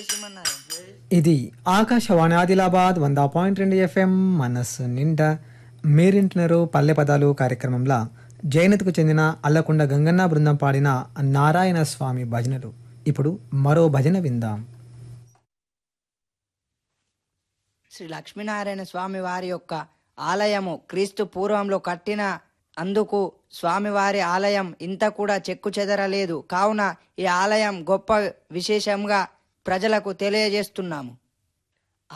శ్రీమన్నారాయణ ఇది ఆకాశవాణి ఆదిలాబాద్ వంద పాయింట్ రెండు ఎఫ్ఎం మనస్సు నిండా మీరింటున్నారు పల్లె పదాలు కార్యక్రమంలో జైనత్కు చెందిన అల్లకొండ గంగన్న బృందం పాడిన నారాయణ స్వామి భజనలు ఇప్పుడు మరో భజన విందాం శ్రీ లక్ష్మీనారాయణ స్వామి వారి యొక్క ఆలయము క్రీస్తు పూర్వంలో కట్టిన అందుకు స్వామివారి ఆలయం ఇంత కూడా చెక్కు చెదరలేదు కావున ఈ ఆలయం గొప్ప విశేషంగా ప్రజలకు తెలియజేస్తున్నాము